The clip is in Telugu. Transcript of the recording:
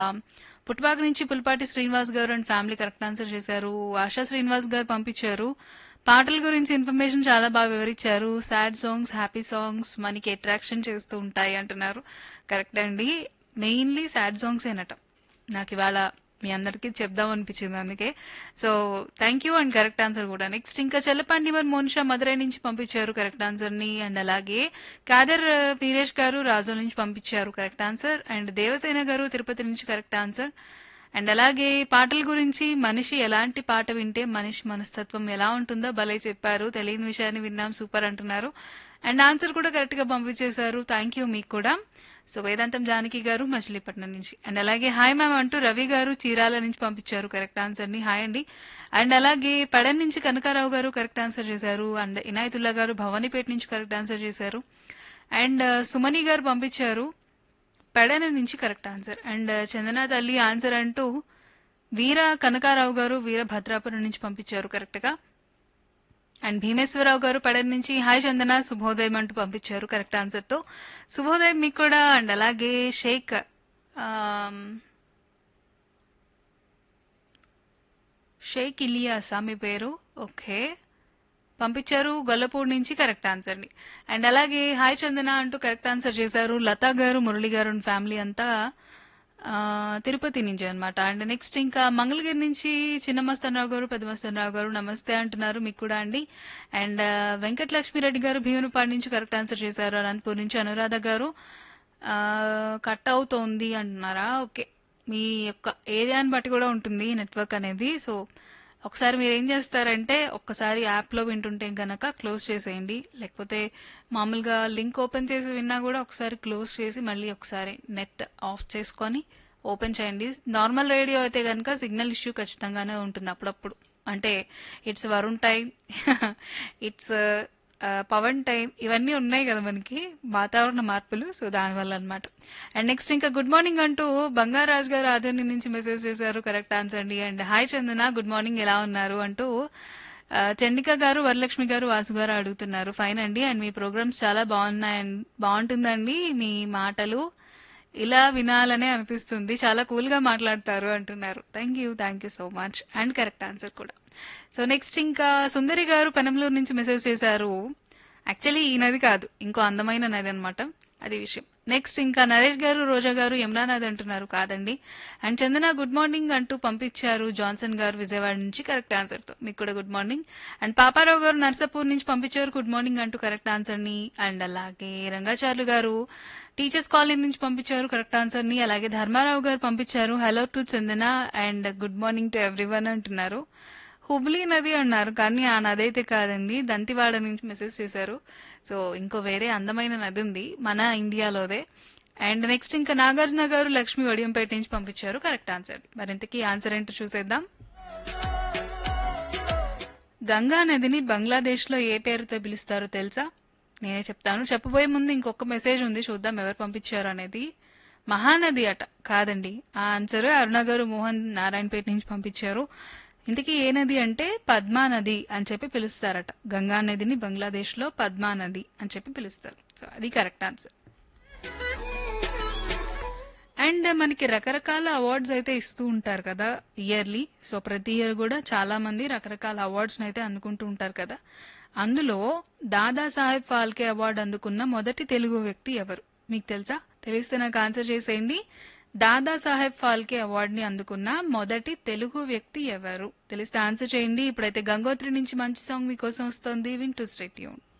పుట్టుపాక నుంచి పులిపాటి శ్రీనివాస్ గారు అండ్ ఫ్యామిలీ కరెక్ట్ ఆన్సర్ చేశారు ఆశా శ్రీనివాస్ గారు పంపించారు పాటల గురించి ఇన్ఫర్మేషన్ చాలా బాగా వివరించారు సాడ్ సాంగ్స్ హ్యాపీ సాంగ్స్ మనకి అట్రాక్షన్ చేస్తూ ఉంటాయి అంటున్నారు కరెక్ట్ అండి మెయిన్లీ సాడ్ సాంగ్స్ ఏనట నాకు ఇవాళ మీ అందరికీ చెప్దాం అనిపించింది అందుకే so thank you and correct answer కూడా నెక్స్ట్ ఇంకా చెల్లపాండి మరి మోనిషా మదురై నుంచి పంపించారు కరెక్ట్ ఆన్సర్ ని అండ్ అలాగే కాదర్ ఆ, వీరేష్ గారు రాజు నుంచి పంపించారు కరెక్ట్ ఆన్సర్ అండ్ దేవసేన గారు తిరుపతి నుంచి కరెక్ట్ ఆన్సర్ అండ్ అలాగే పాటల గురించి మనిషి ఎలాంటి పాట వింటే మనిషి మనస్తత్వం ఎలా ఉంటుందో భలే చెప్పారు తెలియని విషయాన్ని విన్నాం సూపర్ అంటున్నారు అండ్ ఆన్సర్ కూడా కరెక్ట్ గా పంపించేశారు థ్యాంక్ యూ మీకు కూడా సో వేదాంతం జానకి గారు మచిలీపట్నం నుంచి అండ్ అలాగే హాయ్ మ్యామ్ అంటూ రవి గారు చీరాల నుంచి పంపించారు కరెక్ట్ ఆన్సర్ ని హాయ్ అండి అండ్ అలాగే పడన్ నుంచి కనకారావు గారు కరెక్ట్ ఆన్సర్ చేశారు అండ్ ఇనాయతుల్లా గారు భవానీపేట నుంచి కరెక్ట్ ఆన్సర్ చేశారు అండ్ సుమని గారు పంపించారు పెడన నుంచి కరెక్ట్ ఆన్సర్ అండ్ చందన తల్లి ఆన్సర్ అంటూ వీర కనకారావు గారు వీర భద్రాపురం నుంచి పంపించారు కరెక్ట్ గా అండ్ భీమేశ్వరరావు గారు పడన్ నుంచి హాయ్ చందన శుభోదయం అంటూ పంపించారు కరెక్ట్ ఆన్సర్ తో శుభోదయం మీకు కూడా అండ్ అలాగే షేక్ ఆమ్, షేక్ ఇలియాసా మీ పేరు ఓకే పంపించారు గొల్లపూడి నుంచి కరెక్ట్ ఆన్సర్ ని అండ్ అలాగే హాయ్ చందన అంటూ కరెక్ట్ ఆన్సర్ చేశారు లతా గారు మురళి గారు అండ్ ఫ్యామిలీ అంతా ఆ, తిరుపతి నుంచి అన్నమాట అండ్ నెక్స్ట్ ఇంకా మంగళగిరి నుంచి చిన్న మస్తనరావు గారు పెద్ద మస్తనరావు గారు నమస్తే అంటున్నారు మీకు కూడా అండి అండ్ ఆ, వెంకటలక్ష్మిరెడ్డి గారు భీమునిపాడు నుంచి కరెక్ట్ ఆన్సర్ చేశారు అనంతపూర్ నుంచి అనురాధ గారు ఆ, కట్ అవుతోంది అంటున్నారా ఓకే మీ యొక్క ఏరియాని బట్టి కూడా ఉంటుంది నెట్వర్క్ అనేది సో ఒకసారి మీరు ఏం చేస్తారంటే ఒక్కసారి యాప్లో వింటుంటే గనక క్లోజ్ చేసేయండి లేకపోతే మామూలుగా లింక్ ఓపెన్ చేసి విన్నా కూడా ఒకసారి క్లోజ్ చేసి మళ్ళీ ఒకసారి నెట్ ఆఫ్ చేసుకొని ఓపెన్ చేయండి నార్మల్ రేడియో అయితే కనుక సిగ్నల్ ఇష్యూ ఖచ్చితంగానే ఉంటుంది అప్పుడప్పుడు అంటే it's Varun time it's Pavan time ఇవన్నీ ఉన్నాయి కదా మనకి వాతావరణ మార్పులు సో దానివల్ల అన్నమాట అండ్ నెక్స్ట్ ఇంకా గుడ్ మార్నింగ్ అంటూ బంగారాజ్ గారు ఆధ్వర్యం నుంచి మెసేజ్ చేశారు కరెక్ట్ ఆన్సర్ అండి and hi Chandana good morning ఎలా ఉన్నారు అంటూ ఆ, చండిక గారు వరలక్ష్మి గారు వాసు గారు అడుగుతున్నారు ఫైన్ అండి అండ్ మీ ప్రోగ్రామ్స్ చాలా బాగున్నాయండి బాగుంటుందండి మీ మాటలు ఇలా వినాలనే అనిపిస్తుంది చాలా కూల్ గా మాట్లాడతారు అంటున్నారు thank you thank you so much and correct answer కూడా సో నెక్స్ట్ ఇంకా సుందరి గారు పెనంలూరు నుంచి మెసేజ్ చేశారు యాక్చువల్లీ ఈ నది కాదు ఇంకో అందమైన నది అన్నమాట అది విషయం నెక్స్ట్ ఇంకా నరేష్ గారు రోజా గారు యమునా నది అంటున్నారు కాదండి అండ్ చందన గుడ్ మార్నింగ్ అంటూ పంపించారు జాన్సన్ గారు విజయవాడ నుంచి కరెక్ట్ ఆన్సర్ తో మీకు కూడా గుడ్ మార్నింగ్ అండ్ పాపారావు గారు నర్సాపూర్ నుంచి పంపించారు గుడ్ మార్నింగ్ అంటూ కరెక్ట్ ఆన్సర్ ని అండ్ అలాగే రంగాచార్లు గారు టీచర్స్ కాలనీ నుంచి పంపించారు కరెక్ట్ ఆన్సర్ ని అలాగే ధర్మారావు గారు పంపించారు hello to Chandana and good morning to everyone అంటున్నారు హుబ్లీ నది అన్నారు కానీ ఆ నది అయితే కాదండి దంతివాడ నుంచి మెసేజ్ చేశారు సో ఇంకో వేరే అందమైన నది ఉంది మన ఇండియాలోదే అండ్ నెక్స్ట్ ఇంకా నాగార్జున గారు లక్ష్మి వడియంపేట నుంచి పంపించారు కరెక్ట్ ఆన్సర్ మరింతకీ ఆన్సర్ ఏంటో చూసేద్దాం గంగా నదిని బంగ్లాదేశ్ లో ఏ పేరుతో పిలుస్తారో తెలుసా నేనే చెప్తాను చెప్పబోయే ముందు ఇంకొక మెసేజ్ ఉంది చూద్దాం ఎవరు పంపించారు అనేది మహానది అట కాదండి ఆ ఆన్సర్ అరుణ గారు మోహన్ నారాయణపేట నుంచి పంపించారు ఇంతకీ ఏ నది అంటే పద్మా నది అని చెప్పి పిలుస్తారట గంగా నదిని బంగ్లాదేశ్ లో పద్మా నది అని చెప్పి పిలుస్తారు సో అది కరెక్ట్ ఆన్సర్ అండ్ మనకి రకరకాల అవార్డ్స్ అయితే ఇస్తూ ఉంటారు కదా ఇయర్లీ సో ప్రతి ఇయర్ కూడా చాలా మంది రకరకాల అవార్డ్స్ అయితే అందుకుంటూ ఉంటారు కదా అందులో దాదా సాహెబ్ ఫాల్కే అవార్డు అందుకున్న మొదటి తెలుగు వ్యక్తి ఎవరు మీకు తెలుసా తెలిస్తే నాకు ఆన్సర్ చేసేయండి దాదా సాహెబ్ ఫాల్కే అవార్డుని అందుకున్న మొదటి తెలుగు వ్యక్తి ఎవరు తెలిస్తే ఆన్సర్ చేయండి ఇప్పుడైతే గంగోత్రి నుంచి మంచి సాంగ్ మీకోసం వస్తుంది వింటూ స్టేట్ యూన్